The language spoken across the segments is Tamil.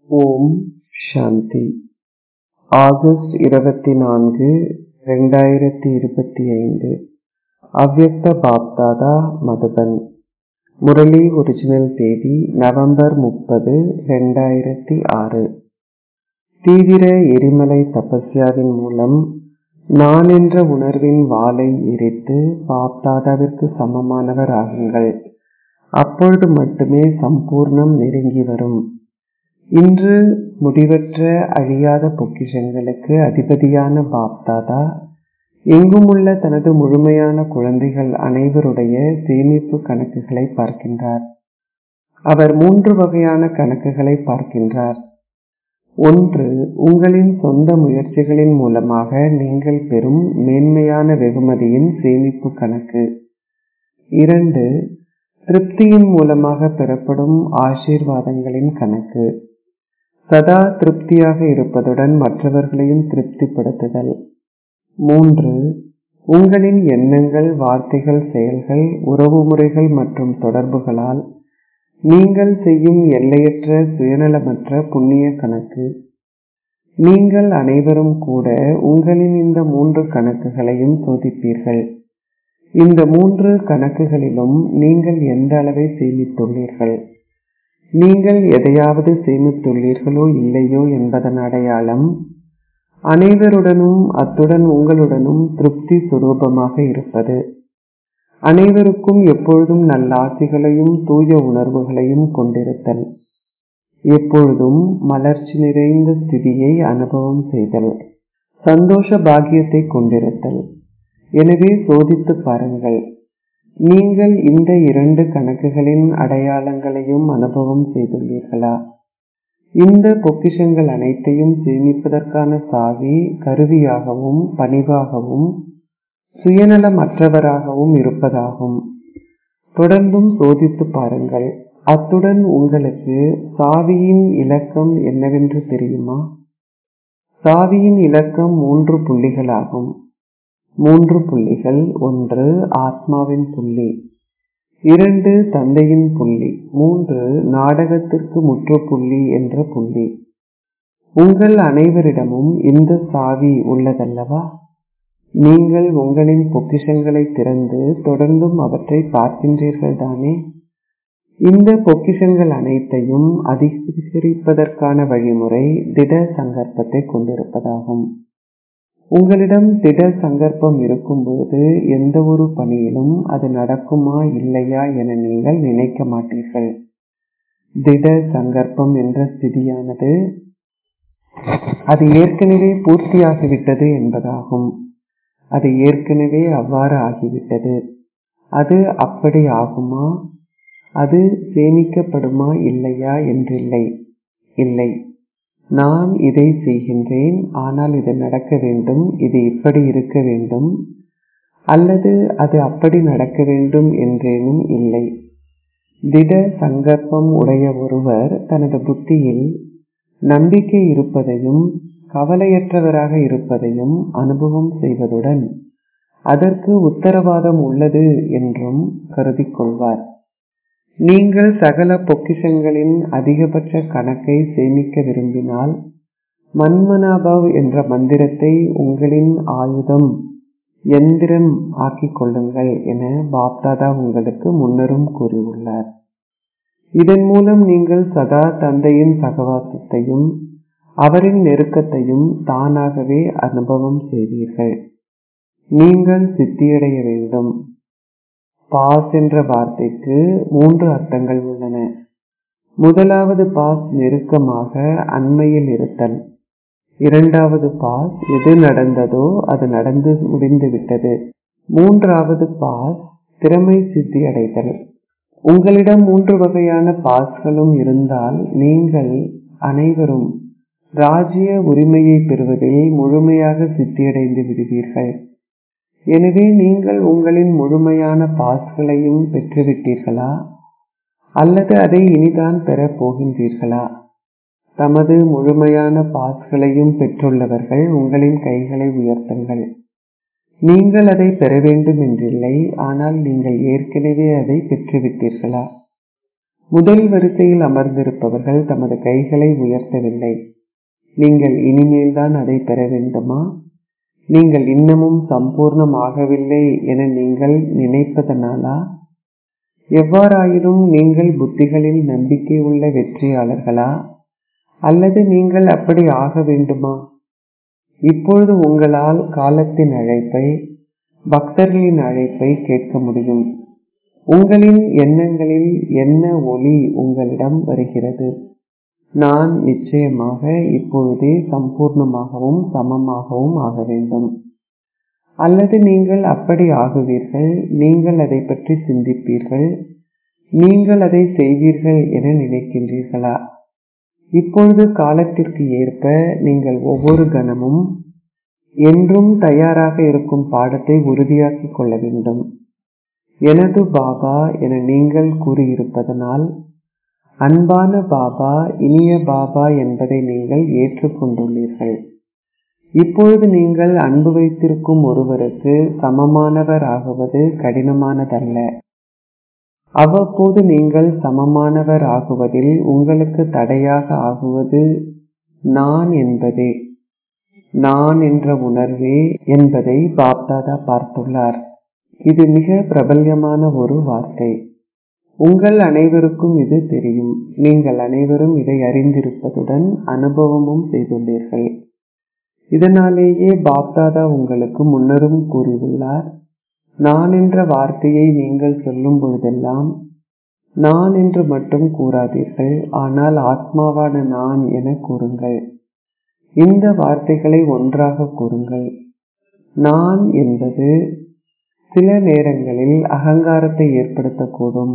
ஓம் சாந்தி ஆகஸ்ட் இருபத்தி நான்கு ரெண்டாயிரத்தி இருபத்தி ஐந்து அவ்யக்த பாப்தாதா மதுபன் முரளி ஒரிஜினல் தேதி நவம்பர் முப்பது ரெண்டாயிரத்தி ஆறு தீவிர எரிமலை தபஸ்யாவின் மூலம் நான் என்ற உணர்வின் வாளை எரித்து பாப்தாதாவிற்கு சமமானவர் ஆகுங்கள் அப்பொழுது மட்டுமே சம்பூர்ணம் நெருங்கி வரும் இன்று முடிவற்ற அழியாத பொக்கிஷங்களுக்கு அதிபதியான பாப்தாதா எங்குமுள்ள தனது முழுமையான குழந்தைகள் அனைவருடைய சேமிப்பு கணக்குகளை பார்க்கின்றார் அவர் மூன்று வகையான கணக்குகளை பார்க்கின்றார் ஒன்று உங்களின் சொந்த முயற்சிகளின் மூலமாக நீங்கள் பெறும் மேன்மையான வெகுமதியின் சேமிப்பு கணக்கு இரண்டு திருப்தியின் மூலமாக பெறப்படும் ஆசீர்வாதங்களின் கணக்கு சதா திருப்தியாக இருப்பதுடன் மற்றவர்களையும் திருப்திப்படுத்துதல் மூன்று உங்களின் எண்ணங்கள் வார்த்தைகள் செயல்கள் உறவுமுறைகள் மற்றும் தொடர்புகளால் நீங்கள் செய்யும் எல்லையற்ற சுயநலமற்ற புண்ணிய கணக்கு நீங்கள் அனைவரும் கூட உங்களின் இந்த மூன்று கணக்குகளையும் சோதிப்பீர்கள் இந்த மூன்று கணக்குகளிலும் நீங்கள் எந்த அளவை சேமித்துள்ளீர்கள் நீங்கள் எதையாவது சேமித்துள்ளீர்களோ இல்லையோ என்பதன் அடையாளம் அனைவருடனும் அத்துடன் உங்களுடனும் திருப்தி சுரூபமாக இருப்பது அனைவருக்கும் எப்பொழுதும் நல்லாசிகளையும் தூய உணர்வுகளையும் கொண்டிருத்தல் எப்பொழுதும் மலர்ச்சி நிறைந்த ஸ்திதியை அனுபவம் செய்தல் சந்தோஷ பாக்கியத்தை கொண்டிருத்தல் எனவே சோதித்து பாருங்கள் நீங்கள் இந்த இரண்டு கணக்குகளின் அடையாளங்களையும் அனுபவம் செய்துள்ளீர்களா இந்த பொக்கிஷங்கள் அனைத்தையும் சேமிப்பதற்கான சாவி கருவியாகவும் பணிவாகவும் சுயநலமற்றவராகவும் இருப்பதாகும் தொடர்ந்தும் சோதித்து பாருங்கள் அத்துடன் உங்களுக்கு சாவியின் இலக்கம் என்னவென்று தெரியுமா சாவியின் இலக்கம் மூன்று புள்ளிகளாகும் மூன்று புள்ளிகள் ஒன்று ஆத்மாவின் புள்ளி இரண்டு தந்தையின் புள்ளி மூன்று நாடகத்திற்கு முற்றுப்புள்ளி என்ற புள்ளி உங்கள் அனைவரிடமும் இந்த சாவி உள்ளதல்லவா நீங்கள் உங்களின் பொக்கிஷங்களை திறந்து தொடர்ந்தும் அவற்றை பார்க்கின்றீர்கள் தானே இந்த பொக்கிஷங்கள் அனைத்தையும் அதிகரிப்பதற்கான வழிமுறை திட சங்கற்பத்தை கொண்டிருப்பதாகும் உங்களிடம் திட சங்கற்பம் இருக்கும்போது எந்த ஒரு பணியிலும் அது நடக்குமா இல்லையா என நீங்கள் நினைக்க மாட்டீர்கள் திட சங்கற்பம் என்ற ஸ்திதியானது அது ஏற்கனவே பூர்த்தியாகிவிட்டது என்பதாகும் அது ஏற்கனவே அவ்வாறு ஆகிவிட்டது அது அப்படி ஆகுமா அது சேமிக்கப்படுமா இல்லையா என்றில்லை இல்லை நான் இதை செய்கின்றேன் ஆனால் இது நடக்க வேண்டும் இது இப்படி இருக்க வேண்டும் அல்லது அது அப்படி நடக்க வேண்டும் என்றேனும் இல்லை திட சங்கற்பம் உடைய ஒருவர் தனது புத்தியில் நம்பிக்கை இருப்பதையும் கவலையற்றவராக இருப்பதையும் அனுபவம் செய்வதுடன் அதற்கு உத்தரவாதம் உள்ளது என்றும் கருதி கொள்வார் நீங்கள் சகல பொக்கிஷங்களின் அதிகபட்ச கணக்கை சேமிக்க விரும்பினால் மன்மனாபவ் என்ற மந்திரத்தை உங்களின் ஆயுதம் எந்திரம் ஆக்கிக் கொள்ளுங்கள் என பாப்தாதா உங்களுக்கு முன்னரும் கூறியுள்ளார் இதன் மூலம் நீங்கள் சதா தந்தையின் சகவாசத்தையும் அவரின் நெருக்கத்தையும் தானாகவே அனுபவம் செய்வீர்கள் நீங்கள் சித்தியடைய வேண்டும் பாஸ் என்ற வார்த்தைக்கு மூன்று அர்த்தங்கள் உள்ளன முதலாவது பாஸ் நெருக்கமாக அண்மையில் இருத்தல் இரண்டாவது பாஸ் எது நடந்ததோ அது நடந்து முடிந்து விட்டது மூன்றாவது பாஸ் திறமை சித்தி அடைதல் உங்களிடம் மூன்று வகையான பாஸ்களும் இருந்தால் நீங்கள் அனைவரும் ராஜ்ய உரிமையை பெறுவதில் முழுமையாக சித்தியடைந்து விடுவீர்கள் எனவே நீங்கள் உங்களின் முழுமையான பாஸ்களையும் பெற்றுவிட்டீர்களா அல்லது அதை இனிதான் பெறப் போகின்றீர்களா தமது முழுமையான பாஸ்களையும் பெற்றுள்ளவர்கள் உங்களின் கைகளை உயர்த்துங்கள் நீங்கள் அதை பெற வேண்டும் என்றில்லை ஆனால் நீங்கள் ஏற்கனவே அதை பெற்றுவிட்டீர்களா முதல் வரிசையில் அமர்ந்திருப்பவர்கள் தமது கைகளை உயர்த்தவில்லை நீங்கள் இனிமேல் தான் அதை பெற வேண்டுமா நீங்கள் இன்னமும் சம்பூர்ணம் ஆகவில்லை என நீங்கள் நினைப்பதனாலா எவ்வாறாயினும் நீங்கள் புத்திகளில் நம்பிக்கை உள்ள வெற்றியாளர்களா அல்லது நீங்கள் அப்படி ஆக வேண்டுமா இப்பொழுது உங்களால் காலத்தின் அழைப்பை பக்தர்களின் அழைப்பை கேட்க முடியும் உங்களின் எண்ணங்களில் என்ன ஒளி உங்களிடம் வருகிறது நான் நிச்சயமாக இப்பொழுதே சம்பூர்ணமாகவும் சமமாகவும் ஆக வேண்டும் அல்லது நீங்கள் அப்படி ஆகுவீர்கள் நீங்கள் அதை பற்றி சிந்திப்பீர்கள் நீங்கள் அதை செய்வீர்கள் என நினைக்கின்றீர்களா இப்பொழுது காலத்திற்கு ஏற்ப நீங்கள் ஒவ்வொரு கணமும் என்றும் தயாராக இருக்கும் பாடத்தை உறுதியாக்கிக் கொள்ள வேண்டும் எனது பாபா என நீங்கள் கூறியிருப்பதனால் அன்பான பாபா இனிய பாபா என்பதை நீங்கள் ஏற்றுக்கொண்டுள்ளீர்கள் இப்பொழுது நீங்கள் அன்பு வைத்திருக்கும் ஒருவருக்கு சமமானவர் ஆகுவது கடினமானதல்ல அவ்வப்போது நீங்கள் சமமானவர் ஆகுவதில் உங்களுக்கு தடையாக ஆகுவது நான் என்பதே நான் என்ற உணர்வே என்பதை பாப்தாதா பார்த்துள்ளார் இது மிக பிரபல்யமான ஒரு வார்த்தை உங்கள் அனைவருக்கும் இது தெரியும் நீங்கள் அனைவரும் இதை அறிந்திருப்பதுடன் அனுபவமும் செய்துள்ளீர்கள் இதனாலேயே பாப்தாதா உங்களுக்கு முன்னரும் கூறியுள்ளார் நான் என்ற வார்த்தையை நீங்கள் சொல்லும் பொழுதெல்லாம் நான் என்று மட்டும் கூறாதீர்கள் ஆனால் ஆத்மாவான நான் என கூறுங்கள் இந்த வார்த்தைகளை ஒன்றாக கூறுங்கள் நான் என்பது சில நேரங்களில் அகங்காரத்தை ஏற்படுத்தக்கூடும்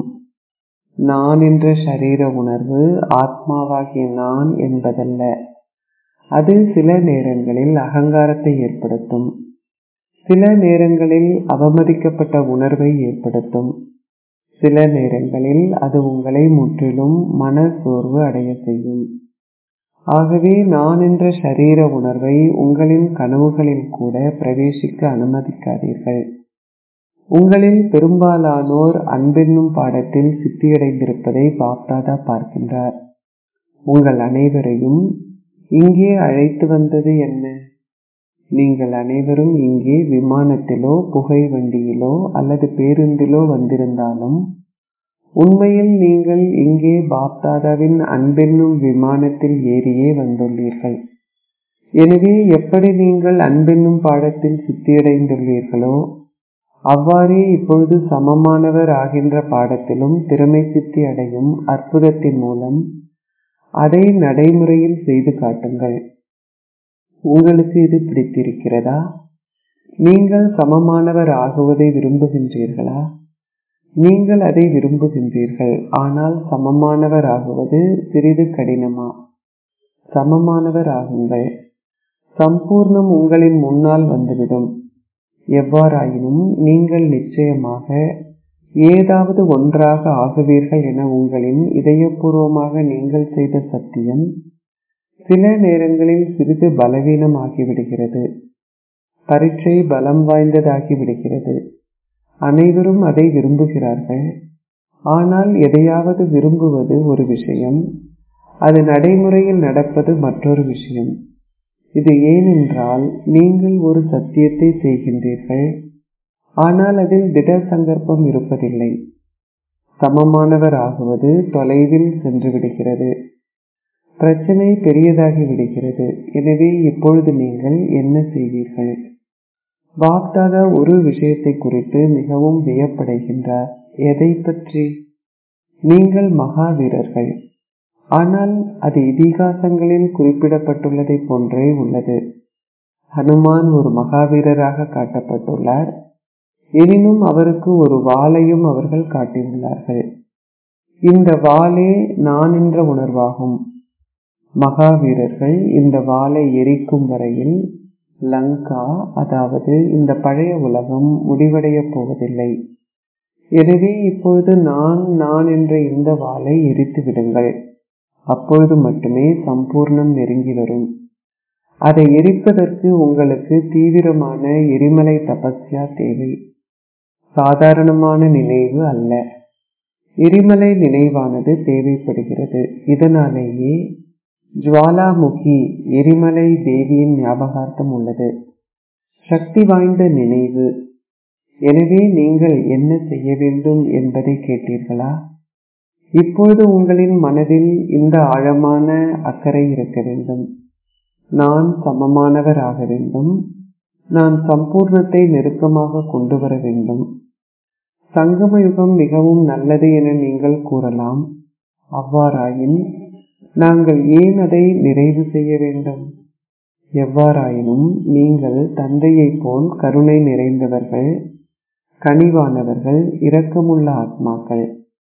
நான் என்ற சரீர உணர்வு ஆத்மாவாகிய நான் என்பதல்ல அது சில நேரங்களில் அகங்காரத்தை ஏற்படுத்தும் சில நேரங்களில் அவமதிக்கப்பட்ட உணர்வை ஏற்படுத்தும் சில நேரங்களில் அது உங்களை முற்றிலும் மன சோர்வு அடைய செய்யும் ஆகவே நான் என்ற சரீர உணர்வை உங்களின் கனவுகளில் கூட பிரவேசிக்க அனுமதிக்காதீர்கள் உங்களில் பெரும்பாலானோர் அன்பென்னும் பாடத்தில் சித்தியடைந்திருப்பதை பாப்தாதா பார்க்கின்றார் உங்கள் அனைவரையும் இங்கே அழைத்து வந்தது என்ன நீங்கள் அனைவரும் இங்கே விமானத்திலோ புகை வண்டியிலோ அல்லது பேருந்திலோ வந்திருந்தாலும் உண்மையில் நீங்கள் இங்கே பாப்தாதாவின் அன்பென்னும் விமானத்தில் ஏறியே வந்துள்ளீர்கள் எனவே எப்படி நீங்கள் அன்பென்னும் பாடத்தில் சித்தியடைந்துள்ளீர்களோ அவ்வாறே இப்பொழுது சமமானவர் ஆகின்ற பாடத்திலும் திறமை சித்தி அடையும் அற்புதத்தின் மூலம் அதை நடைமுறையில் செய்து காட்டுங்கள் உங்களுக்கு இது பிடித்திருக்கிறதா நீங்கள் சமமானவர் ஆகுவதை விரும்புகின்றீர்களா நீங்கள் அதை விரும்புகின்றீர்கள் ஆனால் சமமானவர் ஆகுவது சிறிது கடினமா சமமானவர் ஆகுங்கள் சம்பூர்ணம் உங்களின் முன்னால் வந்துவிடும் எவ்வாறாயினும் நீங்கள் நிச்சயமாக ஏதாவது ஒன்றாக ஆகுவீர்கள் என உங்களின் இதயபூர்வமாக நீங்கள் செய்த சத்தியம் சில நேரங்களில் சிறிது பலவீனம் ஆகிவிடுகிறது பரீட்சை பலம் வாய்ந்ததாகி விடுகிறது அனைவரும் அதை விரும்புகிறார்கள் ஆனால் எதையாவது விரும்புவது ஒரு விஷயம் அது நடைமுறையில் நடப்பது மற்றொரு விஷயம் இது ஏனென்றால் நீங்கள் ஒரு சத்தியத்தை செய்கின்றீர்கள் ஆனால் அதில் திட சங்கற்பம் இருப்பதில்லை சமமானவர் ஆகுவது தொலைவில் சென்று விடுகிறது பிரச்சனை பெரியதாகி விடுகிறது எனவே இப்பொழுது நீங்கள் என்ன செய்வீர்கள் பாப்தாதா ஒரு விஷயத்தை குறித்து மிகவும் வியப்படைகின்றார் எதை பற்றி நீங்கள் மகாவீரர்கள் ஆனால் அது இதிகாசங்களில் குறிப்பிடப்பட்டுள்ளதை போன்றே உள்ளது ஹனுமான் ஒரு மகாவீரராக காட்டப்பட்டுள்ளார் எனினும் அவருக்கு ஒரு வாளையும் அவர்கள் காட்டியுள்ளார்கள் இந்த வாளே நான் என்ற உணர்வாகும் மகாவீரர்கள் இந்த வாளை எரிக்கும் வரையில் லங்கா அதாவது இந்த பழைய உலகம் முடிவடைய போவதில்லை எனவே இப்பொழுது நான் நான் என்ற இந்த வாளை எரித்து விடுங்கள் அப்பொழுது மட்டுமே சம்பூர்ணம் நெருங்கி வரும் அதை எரிப்பதற்கு உங்களுக்கு தீவிரமான எரிமலை தபஸ்யா தேவை சாதாரணமான நினைவு அல்ல எரிமலை நினைவானது தேவைப்படுகிறது இதனாலேயே ஜுவாலாமுகி எரிமலை தேவியின் ஞாபகார்த்தம் உள்ளது சக்தி வாய்ந்த நினைவு எனவே நீங்கள் என்ன செய்ய வேண்டும் என்பதை கேட்டீர்களா இப்பொழுது உங்களின் மனதில் இந்த ஆழமான அக்கறை இருக்க வேண்டும் நான் சமமானவர் ஆக வேண்டும் நான் சம்பூர்ணத்தை நெருக்கமாக கொண்டு வர வேண்டும் சங்கம யுகம் மிகவும் நல்லது என நீங்கள் கூறலாம் அவ்வாறாயின் நாங்கள் ஏன் அதை நிறைவு செய்ய வேண்டும் எவ்வாறாயினும் நீங்கள் தந்தையைப் போல் கருணை நிறைந்தவர்கள் கனிவானவர்கள் இரக்கமுள்ள ஆத்மாக்கள்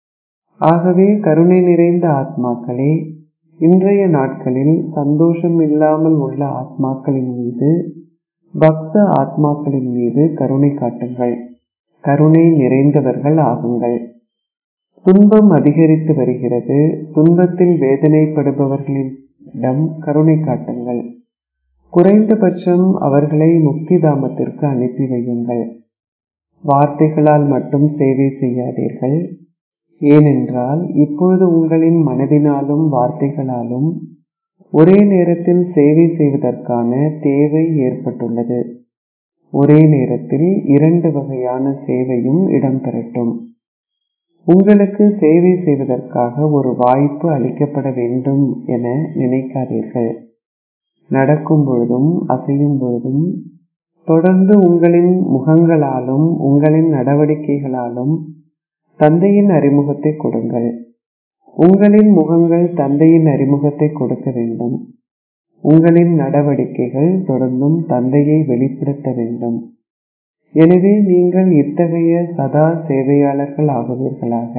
ஆகவே கருணை நிறைந்த ஆத்மாக்களே இன்றைய நாட்களில் சந்தோஷம் இல்லாமல் உள்ள ஆத்மாக்களின் மீது பக்த ஆத்மாக்களின் மீது கருணை காட்டுங்கள் கருணை நிறைந்தவர்கள் ஆகுங்கள் துன்பம் அதிகரித்து வருகிறது துன்பத்தில் வேதனைப்படுபவர்களிடம் கருணை காட்டுங்கள் குறைந்தபட்சம் அவர்களை முக்திதாமத்திற்கு அனுப்பி வையுங்கள் வார்த்தைகளால் மட்டும் சேவை செய்யாதீர்கள் ஏனென்றால் இப்பொழுது உங்களின் மனதினாலும் வார்த்தைகளாலும் ஒரே நேரத்தில் சேவை செய்வதற்கான தேவை ஏற்பட்டுள்ளது ஒரே நேரத்தில் இரண்டு வகையான சேவையும் இடம்பெறட்டும் உங்களுக்கு சேவை செய்வதற்காக ஒரு வாய்ப்பு அளிக்கப்பட வேண்டும் என நினைக்காதீர்கள் நடக்கும் பொழுதும் அசையும் பொழுதும் தொடர்ந்து உங்களின் முகங்களாலும் உங்களின் நடவடிக்கைகளாலும் தந்தையின் அறிமுகத்தை கொடுங்கள் உங்களின் முகங்கள் தந்தையின் அறிமுகத்தை கொடுக்க வேண்டும் உங்களின் நடவடிக்கைகள் தொடர்ந்தும் தந்தையை வெளிப்படுத்த வேண்டும் எனவே நீங்கள் இத்தகைய சதா சேவையாளர்கள் ஆகுவீர்களாக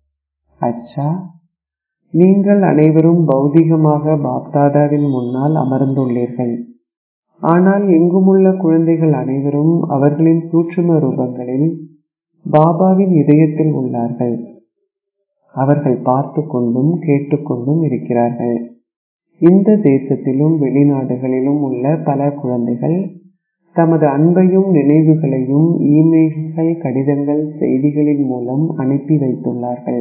அச்சா நீங்கள் அனைவரும் பௌதிகமாக பாப்தாதாவின் முன்னால் அமர்ந்துள்ளீர்கள் ஆனால் எங்குமுள்ள குழந்தைகள் அனைவரும் அவர்களின் சூட்சும ரூபங்களில் பாபாவின் இதயத்தில் உள்ளார்கள் அவர்கள் பார்த்து கொண்டும் கேட்டுக்கொண்டும் இருக்கிறார்கள் இந்த தேசத்திலும் வெளிநாடுகளிலும் உள்ள பல குழந்தைகள் தமது அன்பையும் நினைவுகளையும் இமெயில்கள் கடிதங்கள் செய்திகளின் மூலம் அனுப்பி வைத்துள்ளார்கள்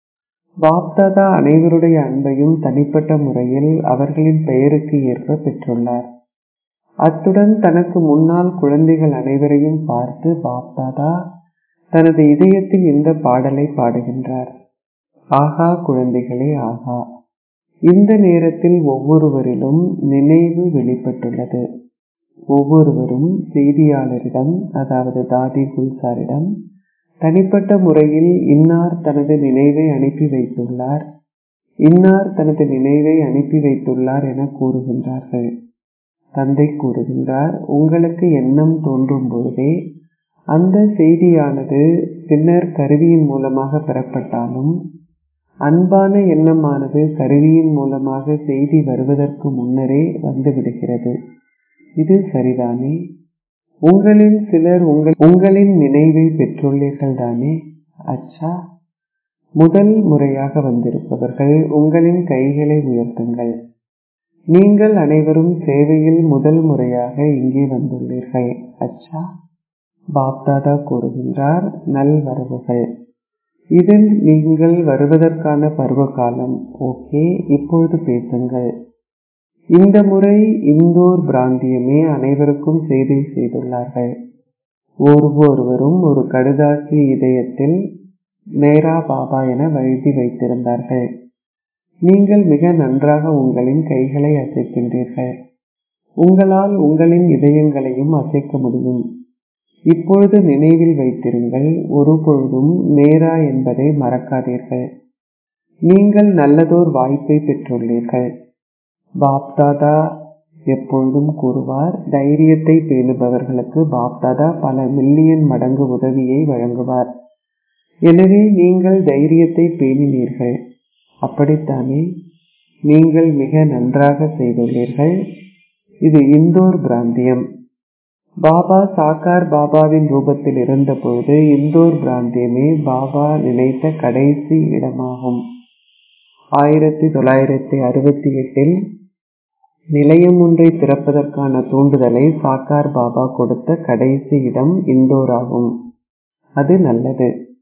பாப்தாதா அனைவருடைய அன்பையும் தனிப்பட்ட முறையில் அவர்களின் பெயருக்கு ஏற்ப பெற்றுள்ளார் அத்துடன் தனக்கு முன்னால் குழந்தைகள் அனைவரையும் பார்த்து பாப்தாதா தனது இதயத்தில் இந்த பாடலை பாடுகின்றார் ஆகா குழந்தைகளே ஆகா இந்த நேரத்தில் ஒவ்வொருவரிலும் நினைவு வெளிப்பட்டுள்ளது ஒவ்வொருவரும் செய்தியாளரிடம் அதாவது தாதி குல்சாரிடம் தனிப்பட்ட முறையில் இன்னார் தனது நினைவை அனுப்பி வைத்துள்ளார் இன்னார் தனது நினைவை அனுப்பி வைத்துள்ளார் என கூறுகின்றார்கள் தந்தை கூறுகின்றார் உங்களுக்கு எண்ணம் தோன்றும் பொழுதே அந்த செய்தியானது பின்னர் கருவியின் மூலமாக பெறப்பட்டாலும் அன்பான எண்ணமானது கருவியின் மூலமாக செய்தி வருவதற்கு முன்னரே வந்துவிடுகிறது இது சரிதானே உங்களில் சிலர் உங்கள் உங்களின் நினைவை பெற்றுள்ளீர்கள் தானே அச்சா முதல் முறையாக வந்திருப்பவர்கள் உங்களின் கைகளை உயர்த்துங்கள் நீங்கள் அனைவரும் சேவையில் முதல் முறையாக இங்கே வந்துள்ளீர்கள் அச்சா பாப்தாதா கூறுகின்றார் நல்வரவுகள் இதில் நீங்கள் வருவதற்கான பருவ காலம் ஓகே இப்பொழுது பேசுங்கள் இந்த முறை இந்தோர் பிராந்தியமே அனைவருக்கும் சேவை செய்துள்ளார்கள் ஒவ்வொருவரும் ஒரு கடுதாசி இதயத்தில் மேரா பாபா என எழுதி வைத்திருந்தார்கள் நீங்கள் மிக நன்றாக உங்களின் கைகளை அசைக்கின்றீர்கள் உங்களால் உங்களின் இதயங்களையும் அசைக்க முடியும் இப்பொழுது நினைவில் வைத்திருங்கள் ஒரு பொழுதும் மேரா என்பதை மறக்காதீர்கள் நீங்கள் நல்லதோர் வாய்ப்பை பெற்றுள்ளீர்கள் பாப்தாதா எப்பொழுதும் கூறுவார் தைரியத்தை பேணுபவர்களுக்கு பாப்தாதா பல மில்லியன் மடங்கு உதவியை வழங்குவார் எனவே நீங்கள் தைரியத்தை பேணினீர்கள் அப்படித்தானே நீங்கள் மிக நன்றாக செய்துள்ளீர்கள் இது இந்தோர் பிராந்தியம் பாபா சாக்கார் பாபாவின் ரூபத்தில் இருந்தபொழுது இந்தோர் பிராந்தியமே பாபா நினைத்த கடைசி இடமாகும் ஆயிரத்தி தொள்ளாயிரத்தி அறுபத்தி எட்டில் நிலையம் ஒன்றை திறப்பதற்கான தூண்டுதலை சாக்கார் பாபா கொடுத்த கடைசி இடம் இந்தோர் ஆகும் அது நல்லது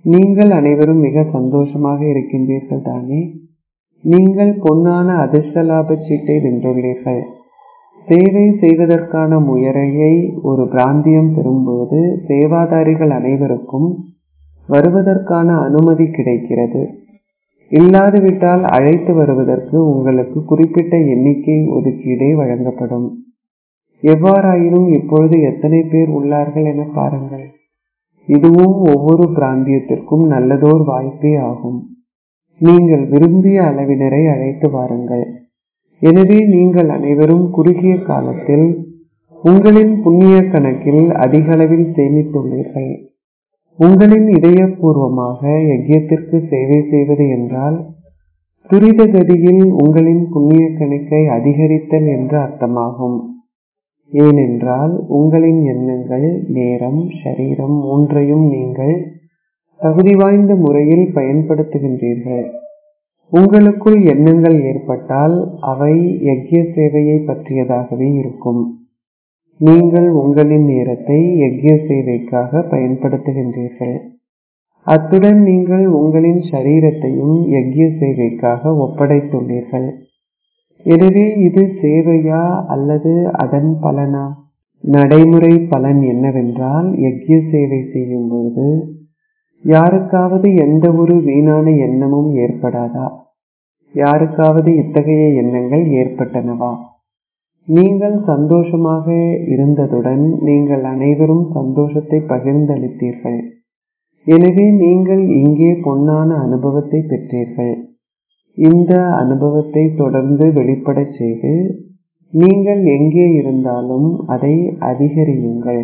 நீங்கள் அனைவரும் மிக சந்தோஷமாக இருக்கின்றீர்கள் தானே நீங்கள் பொன்னான அதிர்ஷ்ட லாப சீட்டை வென்றுள்ளீர்கள் சேவை செய்வதற்கான முயற்சியை ஒரு பிராந்தியம் பெறும்போது சேவாதாரிகள் அனைவருக்கும் வருவதற்கான அனுமதி கிடைக்கிறது இல்லாதுவிட்டால் அழைத்து வருவதற்கு உங்களுக்கு குறிப்பிட்ட எண்ணிக்கை ஒதுக்கீடே வழங்கப்படும் எவ்வாறாயினும் இப்பொழுது எத்தனை பேர் உள்ளார்கள் என பாருங்கள் இதுவும் ஒவ்வொரு பிராந்தியத்திற்கும் நல்லதோர் வாய்ப்பே ஆகும் நீங்கள் விரும்பிய அளவினரை அழைத்து வாருங்கள் எனவே நீங்கள் அனைவரும் குறுகிய காலத்தில் உங்களின் புண்ணிய கணக்கில் அதிக அளவில் சேமித்துள்ளீர்கள் உங்களின் இதயபூர்வமாக யஜ்யத்திற்கு சேவை செய்வது என்றால் துரித கதியில் உங்களின் புண்ணிய கணக்கை அதிகரித்தல் என்று அர்த்தமாகும் ஏனென்றால் உங்களின் எண்ணங்கள் நேரம் சரீரம் மூன்றையும் நீங்கள் தகுதி வாய்ந்த முறையில் பயன்படுத்துகின்றீர்கள் உங்களுக்குள் எண்ணங்கள் ஏற்பட்டால் அவை யஜ்ய சேவையை பற்றியதாகவே இருக்கும் நீங்கள் உங்களின் நேரத்தை யஜ்ய சேவைக்காக பயன்படுத்துகின்றீர்கள் அத்துடன் நீங்கள் உங்களின் சரீரத்தையும் யஜ்ய சேவைக்காக ஒப்படைத்துள்ளீர்கள் எனவே இது சேவையா அல்லது அதன் பலனா நடைமுறை பலன் என்னவென்றால் யஜ்ய சேவை செய்யும் பொழுது யாருக்காவது எந்த ஒரு வீணான எண்ணமும் ஏற்படாதா யாருக்காவது இத்தகைய எண்ணங்கள் ஏற்பட்டனவா நீங்கள் சந்தோஷமாக இருந்ததுடன் நீங்கள் அனைவரும் சந்தோஷத்தை பகிர்ந்தளித்தீர்கள் எனவே நீங்கள் இங்கே பொன்னான அனுபவத்தை பெற்றீர்கள் இந்த அனுபவத்தை தொடர்ந்து வெளிப்படச் செய்து நீங்கள் எங்கே இருந்தாலும் அதை அதிகரியுங்கள்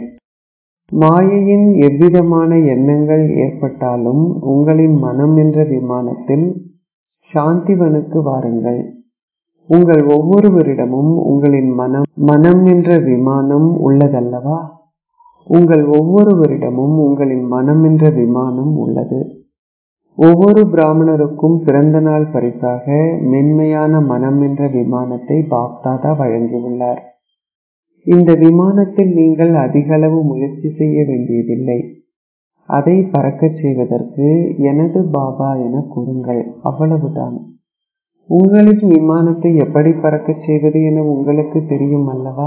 மாயையின் எவ்விதமான எண்ணங்கள் ஏற்பட்டாலும் உங்களின் மனம் என்ற விமானத்தில் சாந்திவனுக்கு வாருங்கள் உங்கள் ஒவ்வொருவரிடமும் உங்களின் மனம் மனம் என்ற விமானம் உள்ளதல்லவா உங்கள் ஒவ்வொருவரிடமும் உங்களின் மனம் என்ற விமானம் உள்ளது ஒவ்வொரு பிராமணருக்கும் பிறந்த நாள் பரிசாக மென்மையான மனம் என்ற விமானத்தை பாப்தாதா வழங்கியுள்ளார் இந்த விமானத்தில் நீங்கள் அதிகளவு முயற்சி செய்ய வேண்டியதில்லை அதை பறக்கச் செய்வதற்கு எனது பாபா என கூறுங்கள் அவ்வளவுதான் உங்களின் விமானத்தை எப்படி பறக்கச் செய்வது என உங்களுக்கு தெரியும் அல்லவா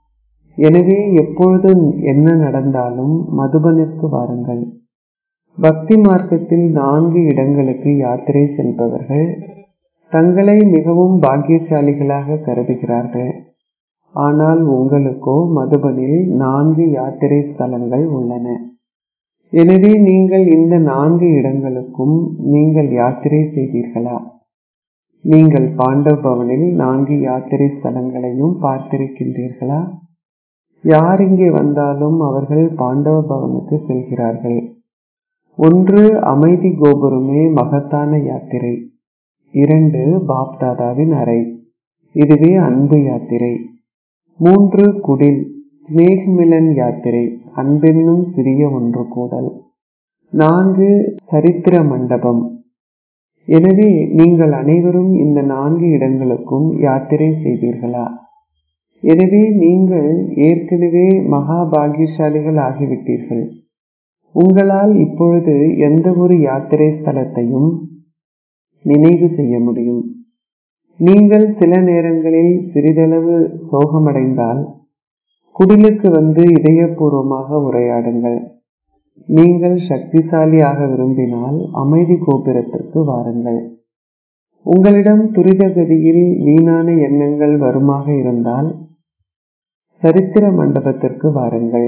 எனவே எப்பொழுது என்ன நடந்தாலும் மதுபனிற்கு வாருங்கள் பக்தி மார்க்கத்தில் நான்கு இடங்களுக்கு யாத்திரை செல்பவர்கள் தங்களை மிகவும் பாக்கியசாலிகளாக கருதுகிறார்கள் ஆனால் உங்களுக்கோ மதுபனில் நான்கு யாத்திரை ஸ்தலங்கள் உள்ளன எனவே நீங்கள் இந்த நான்கு இடங்களுக்கும் நீங்கள் யாத்திரை செய்தீர்களா நீங்கள் பாண்டவ பவனில் நான்கு யாத்திரை ஸ்தலங்களையும் பார்த்திருக்கின்றீர்களா யார் இங்கே வந்தாலும் அவர்கள் பாண்டவ பவனுக்கு செல்கிறார்கள் ஒன்று அமைதி கோபுரமே மகத்தான யாத்திரை இரண்டு பாப்தாதாவின் அறை இதுவே அன்பு யாத்திரை மூன்று குடில் ஸ்னேஹ்மிலன் யாத்திரை அன்பென்னும் சிறிய ஒன்று கூடல் நான்கு சரித்திர மண்டபம் எனவே நீங்கள் அனைவரும் இந்த நான்கு இடங்களுக்கும் யாத்திரை செய்தீர்களா எனவே நீங்கள் ஏற்கனவே மகா பாகியசாலிகள் ஆகிவிட்டீர்கள் உங்களால் இப்பொழுது எந்த ஒரு யாத்திரை ஸ்தலத்தையும் நினைவு செய்ய முடியும் நீங்கள் சில நேரங்களில் சிறிதளவு சோகமடைந்தால் குடிலுக்கு வந்து இதயபூர்வமாக உரையாடுங்கள் நீங்கள் சக்திசாலி ஆக விரும்பினால் அமைதி கோபுரத்திற்கு வாருங்கள் உங்களிடம் துரித கதியில் வீணான எண்ணங்கள் வருமாக இருந்தால் சரித்திர மண்டபத்திற்கு வாருங்கள்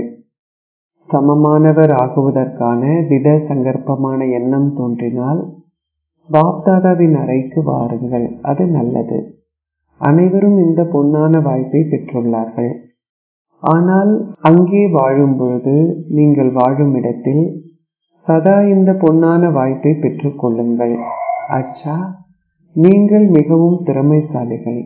சமமானவர் ஆகுவதற்கான திட சங்கற்பமான எண்ணம் தோன்றினால் பாப்தாதாவின் அறைக்கு வாருங்கள் அது நல்லது அனைவரும் இந்த பொன்னான வாய்ப்பை பெற்றுள்ளார்கள் ஆனால் அங்கே வாழும் பொழுது நீங்கள் வாழும் இடத்தில் சதா இந்த பொன்னான வாய்ப்பை பெற்றுக் கொள்ளுங்கள் அச்சா நீங்கள் மிகவும் திறமைசாலிகள்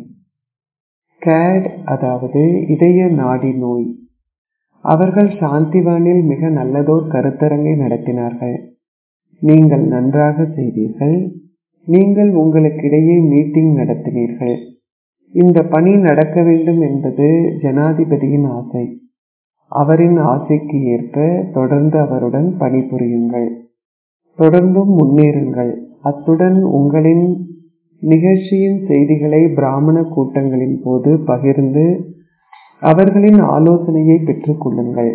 கேட் அதாவது இதய நாடி நோய் அவர்கள் சாந்திவானில் மிக நல்லதோர் கருத்தரங்கை நடத்தினார்கள் நீங்கள் நன்றாக செய்தீர்கள் நீங்கள் உங்களுக்கிடையே மீட்டிங் நடத்தினீர்கள் இந்த பணி நடக்க வேண்டும் என்பது ஜனாதிபதியின் ஆசை அவரின் ஆசைக்கு ஏற்ப தொடர்ந்து அவருடன் பணிபுரியுங்கள் தொடர்ந்தும் முன்னேறுங்கள் அத்துடன் உங்களின் நிகழ்ச்சியின் செய்திகளை பிராமண கூட்டங்களின் போது பகிர்ந்து அவர்களின் ஆலோசனையை பெற்றுக் கொள்ளுங்கள்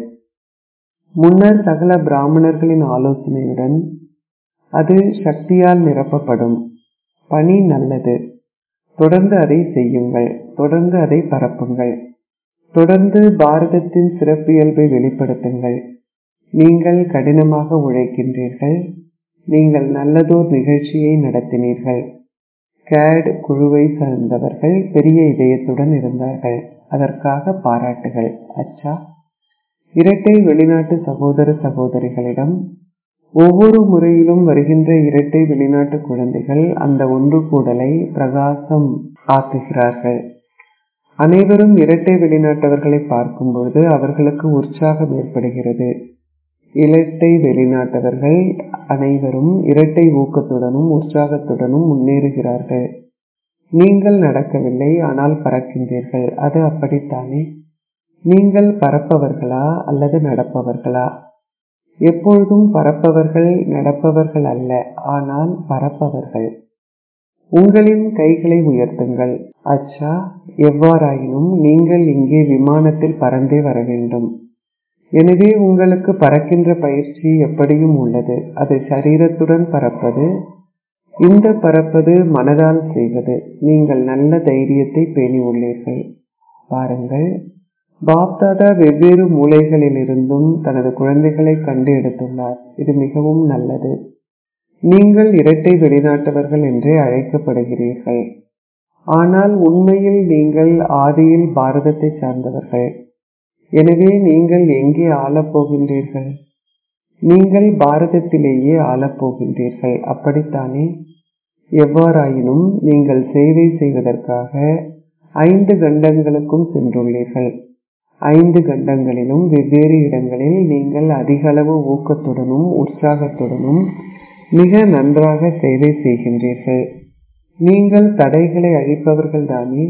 முன்னர் சகல பிராமணர்களின் ஆலோசனையுடன் அது சக்தியால் நிரப்பப்படும் பணி நல்லது தொடர்ந்து அதை செய்யுங்கள் தொடர்ந்து அதை பரப்புங்கள் தொடர்ந்து பாரதத்தின் சிறப்பியல்பை வெளிப்படுத்துங்கள் நீங்கள் கடினமாக உழைக்கின்றீர்கள் நீங்கள் நல்லதோர் நிகழ்ச்சியை நடத்தினீர்கள் கேட் குழுவை சார்ந்தவர்கள் பெரிய இதயத்துடன் இருந்தார்கள் அதற்காக பாராட்டுகள் அச்சா இரட்டை வெளிநாட்டு சகோதர சகோதரிகளிடம் ஒவ்வொரு முறையிலும் வருகின்ற இரட்டை வெளிநாட்டு குழந்தைகள் அந்த ஒன்று கூடலை பிரகாசம் ஆக்குகிறார்கள் அனைவரும் இரட்டை வெளிநாட்டவர்களை பார்க்கும்போது அவர்களுக்கு உற்சாகம் ஏற்படுகிறது இரட்டை வெளிநாட்டவர்கள் அனைவரும் இரட்டை ஊக்கத்துடனும் உற்சாகத்துடனும் முன்னேறுகிறார்கள் நீங்கள் நடக்கவில்லை ஆனால் பறக்கின்றீர்கள் அது அப்படித்தானே நீங்கள் பறப்பவர்களா அல்லது நடப்பவர்களா எப்பொழுதும் பறப்பவர்கள் நடப்பவர்கள் அல்ல ஆனால் பறப்பவர்கள் உங்களின் கைகளை உயர்த்துங்கள் அச்சா எவ்வாறாயினும் நீங்கள் இங்கே விமானத்தில் பறந்தே வர வேண்டும் எனவே உங்களுக்கு பறக்கின்ற பயிற்சி எப்படியும் உள்ளது அது சரீரத்துடன் பறப்பது இந்த பறப்பது மனதால் செய்வது நீங்கள் நல்ல தைரியத்தை பேணி உள்ளீர்கள் பாருங்கள் பாப்தாதா வெவ்வேறு மூலைகளிலிருந்தும் தனது குழந்தைகளை கண்டு எடுத்துள்ளார் இது மிகவும் நல்லது நீங்கள் இரட்டை வெளிநாட்டவர்கள் என்றே அழைக்கப்படுகிறீர்கள் ஆனால் உண்மையில் நீங்கள் ஆதியில் பாரதத்தை சார்ந்தவர்கள் எனவே நீங்கள் எங்கே ஆளப்போகின்றீர்கள் நீங்கள் பாரதத்திலேயே ஆளப்போகின்றீர்கள் அப்படித்தானே எவ்வாறாயினும் நீங்கள் சேவை செய்வதற்காக ஐந்து கண்டங்களுக்கும் சென்றுள்ளீர்கள் ஐந்து கண்டங்களிலும் வெவ்வேறு இடங்களில் நீங்கள் அதிகளவு ஊக்கத்துடனும் உற்சாகத்துடனும் மிக நன்றாக சேவை செய்கின்றீர்கள் நீங்கள் தடைகளை அழிப்பவர்கள் தானே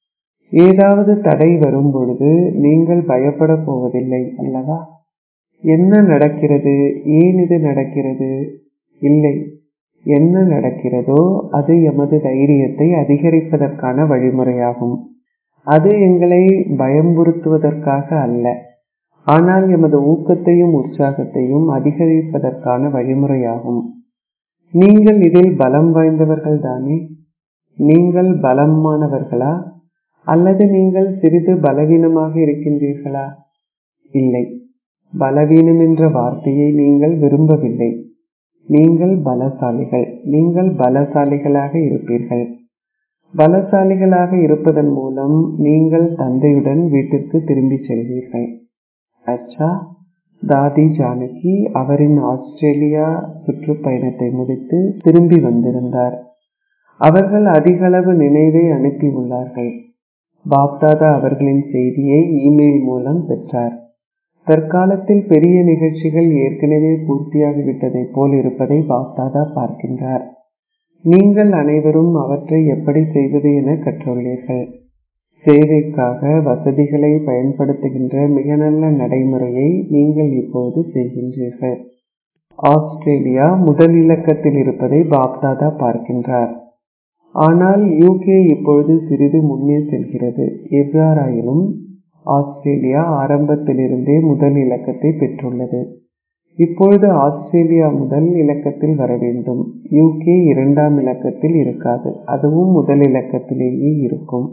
ஏதாவது தடை வரும் பொழுது நீங்கள் பயப்பட போவதில்லை அல்லவா என்ன நடக்கிறது ஏன் இது நடக்கிறது இல்லை என்ன நடக்கிறதோ அது எமது தைரியத்தை அதிகரிப்பதற்கான வழிமுறையாகும் அது எங்களை பயம்புறுத்துவதற்காக அல்ல ஆனால் எமது ஊக்கத்தையும் உற்சாகத்தையும் அதிகரிப்பதற்கான வழிமுறையாகும் நீங்கள் இதில் பலம் வாய்ந்தவர்கள் தானே நீங்கள் பலமானவர்களா அல்லது நீங்கள் சிறிது பலவீனமாக இருக்கின்றீர்களா இல்லை பலவீனம் என்ற வார்த்தையை நீங்கள் விரும்பவில்லை நீங்கள் பலசாலிகள் நீங்கள் பலசாலிகளாக இருப்பீர்கள் பலசாலிகளாக இருப்பதன் மூலம் நீங்கள் தந்தையுடன் வீட்டிற்கு திரும்பி செல்வீர்கள் அச்சா தாதி ஜானகி அவரின் ஆஸ்திரேலியா சுற்றுப்பயணத்தை முடித்து திரும்பி வந்திருந்தார் அவர்கள் அதிகளவு நினைவை அனுப்பியுள்ளார்கள் பாப்தாதா அவர்களின் செய்தியை இமெயில் மூலம் பெற்றார் தற்காலத்தில் பெரிய நிகழ்ச்சிகள் ஏற்கனவே பூர்த்தியாகிவிட்டதைப் போல் இருப்பதை பாப்தாதா பார்க்கின்றார் நீங்கள் அனைவரும் அவற்றை எப்படி செய்வது என கற்றுள்ளீர்கள் சேவைக்காக வசதிகளை பயன்படுத்துகின்ற மிக நல்ல நடைமுறையை நீங்கள் இப்போது செய்கின்றீர்கள் ஆஸ்திரேலியா முதல் இலக்கத்தில் இருப்பதை பாப்தாதா பார்க்கின்றார் ஆனால் யூகே இப்பொழுது சிறிது முன்னே செல்கிறது எவ்வாறாயினும் ஆஸ்திரேலியா ஆரம்பத்திலிருந்தே முதல் இலக்கத்தை பெற்றுள்ளது இப்பொழுது ஆஸ்திரேலியா முதல் இலக்கத்தில் வர வேண்டும் யூகே இரண்டாம் இலக்கத்தில் இருக்காது அதுவும் முதல் இலக்கத்திலேயே இருக்கும்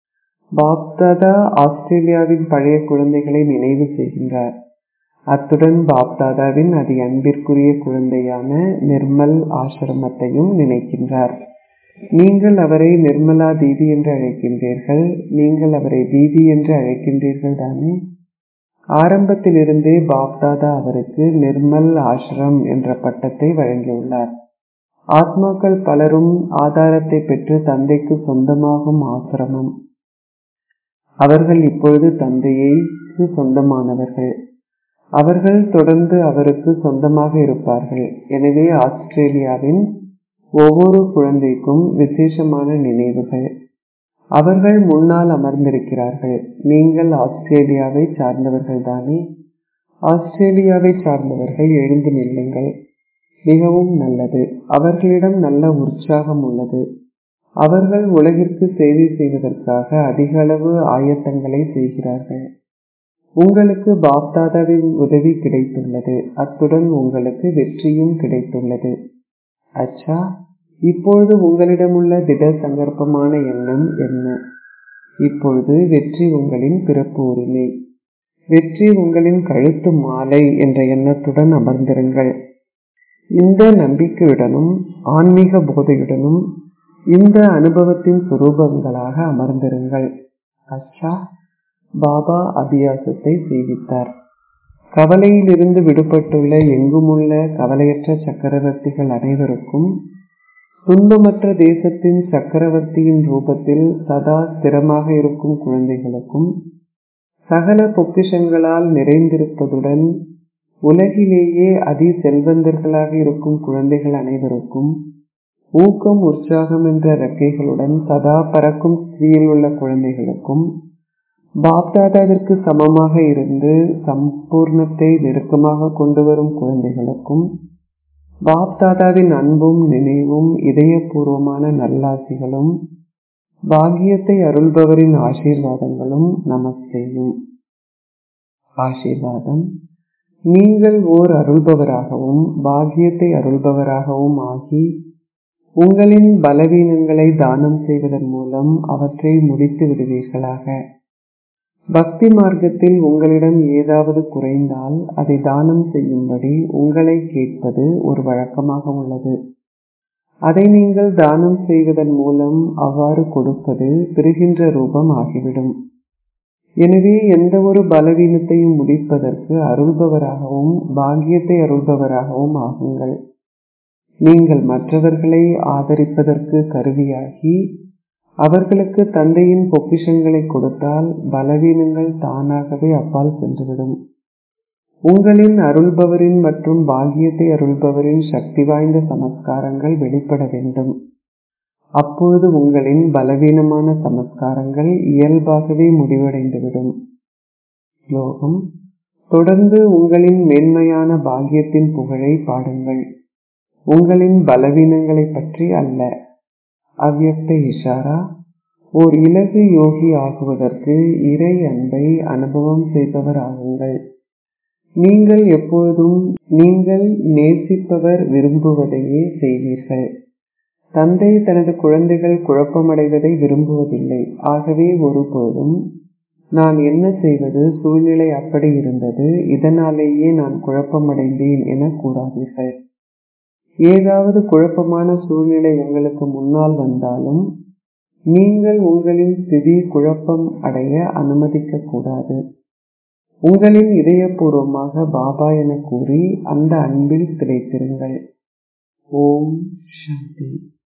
பாப்தாதா ஆஸ்திரேலியாவின் பழைய குழந்தைகளை நினைவு செய்கின்றார் அத்துடன் பாப்தாதாவின் அதி அன்பிற்குரிய குழந்தையான நிர்மல் ஆசிரமத்தையும் நினைக்கின்றார் நீங்கள் அவரை நிர்மலா தீதி என்று அழைக்கின்றீர்கள் நீங்கள் அவரை தீதி என்று அழைக்கின்றீர்கள் தானே ஆரம்பத்திலிருந்தே பாப்தாதா அவருக்கு நிர்மல் ஆசிரம் என்ற பட்டத்தை வழங்கியுள்ளார் ஆத்மாக்கள் பலரும் ஆதாரத்தை பெற்று தந்தைக்கு சொந்தமாகும் ஆசிரமம் அவர்கள் இப்பொழுது தந்தையைக்கு சொந்தமானவர்கள் அவர்கள் தொடர்ந்து அவருக்கு சொந்தமாக இருப்பார்கள் எனவே ஆஸ்திரேலியாவின் ஒவ்வொரு குழந்தைக்கும் விசேஷமான நினைவுகள் அவர்கள் முன்னால் அமர்ந்திருக்கிறார்கள் நீங்கள் ஆஸ்திரேலியாவை சார்ந்தவர்கள் தானே ஆஸ்திரேலியாவை சார்ந்தவர்கள் எழுந்து நில்லுங்கள் மிகவும் நல்லது அவர்களிடம் நல்ல உற்சாகம் உள்ளது அவர்கள் உலகிற்கு சேவை செய்வதற்காக அதிக அளவு ஆயத்தங்களை செய்கிறார்கள் உங்களுக்கு பாப்தாதாவின் உதவி கிடைத்துள்ளது அத்துடன் உங்களுக்கு வெற்றியும் கிடைத்துள்ளது அச்சா இப்பொழுது உங்களிடமுள்ள திட சங்கற்பமான எண்ணம் என்ன இப்பொழுது வெற்றி உங்களின் பிறப்பு உரிமை வெற்றி உங்களின் கழுத்து மாலை என்ற எண்ணத்துடன் அமர்ந்திருங்கள் இந்த நம்பிக்கையுடனும் ஆன்மீக போதையுடனும் இந்த அனுபவத்தின் சுரூபங்களாக அமர்ந்திருங்கள் அச்சா பாபா அபியாசத்தை செய்வித்தார் கவலையிலிருந்து விடுபட்டுள்ள எங்குமுள்ள கவலையற்ற சக்கரவர்த்திகள் அனைவருக்கும் துன்பமற்ற தேசத்தின் சக்கரவர்த்தியின் ரூபத்தில் சதா ஸ்திரமாக இருக்கும் குழந்தைகளுக்கும் சகல பொக்கிஷங்களால் நிறைந்திருப்பதுடன் உலகிலேயே அதி செல்வந்தர்களாக இருக்கும் குழந்தைகள் அனைவருக்கும் ஊக்கம் உற்சாகம் என்ற ரெக்கைகளுடன் சதா பறக்கும் ஸ்திரீயில் உள்ள குழந்தைகளுக்கும் பாப்தாதாவிற்கு சமமாக இருந்து சம்பூர்ணத்தை நெருக்கமாக கொண்டு வரும் குழந்தைகளுக்கும் பாப்தாதாவின் அன்பும் நினைவும் இதயபூர்வமான நல்லாசிகளும் பாக்கியத்தை அருள்பவரின் ஆசீர்வாதங்களும் நமஸ்தேயும் ஆசீர்வாதம் நீங்கள் ஓர் அருள்பவராகவும் பாக்கியத்தை அருள்பவராகவும் ஆகி உங்களின் பலவீனங்களை தானம் செய்வதன் மூலம் அவற்றை முடித்து விடுவீர்களாக பக்தி மார்க்கத்தில் உங்களிடம் ஏதாவது குறைந்தால் அதை தானம் செய்யும்படி உங்களை கேட்பது ஒரு வழக்கமாக உள்ளது அதை நீங்கள் தானம் செய்வதன் மூலம் அவ்வாறு கொடுப்பது பெறுகின்ற ரூபம் ஆகிவிடும் எனவே எந்த ஒரு பலவீனத்தையும் முடிப்பதற்கு அருள்பவராகவும் பாக்கியத்தை அருள்பவராகவும் ஆகுங்கள் நீங்கள் மற்றவர்களை ஆதரிப்பதற்கு கருவியாகி அவர்களுக்கு தந்தையின் பொக்கிஷங்களை கொடுத்தால் பலவீனங்கள் தானாகவே அப்பால் சென்றுவிடும் உங்களின் அருள்பவரின் மற்றும் பாக்கியத்தை அருள்பவரின் சக்தி வாய்ந்த சமஸ்காரங்கள் வெளிப்பட வேண்டும் அப்பொழுது உங்களின் பலவீனமான சமஸ்காரங்கள் இயல்பாகவே முடிவடைந்துவிடும் ஸ்லோகம் தொடர்ந்து உங்களின் மேன்மையான பாக்கியத்தின் புகழை பாடுங்கள் உங்களின் பலவீனங்களை பற்றி அல்ல அவ்யக்த இஷாரா ஓர் இலகு யோகி ஆகுவதற்கு இறை அன்பை அனுபவம் செய்பவர் ஆகுங்கள் நீங்கள் எப்பொழுதும் நீங்கள் நேசிப்பவர் விரும்புவதையே செய்வீர்கள் தந்தை தனது குழந்தைகள் குழப்பமடைவதை விரும்புவதில்லை ஆகவே ஒருபோதும் நான் என்ன செய்வது சூழ்நிலை அப்படி இருந்தது இதனாலேயே நான் குழப்பமடைந்தேன் என கூறாதீர்கள் ஏதாவது குழப்பமான சூழ்நிலை உங்களுக்கு முன்னால் வந்தாலும் நீங்கள் உங்களின் ஸ்திதி குழப்பம் அடைய அனுமதிக்க கூடாது உங்களின் இதயபூர்வமாக பாபா என கூறி அந்த அன்பில் திளைத்திருங்கள் ஓம் சாந்தி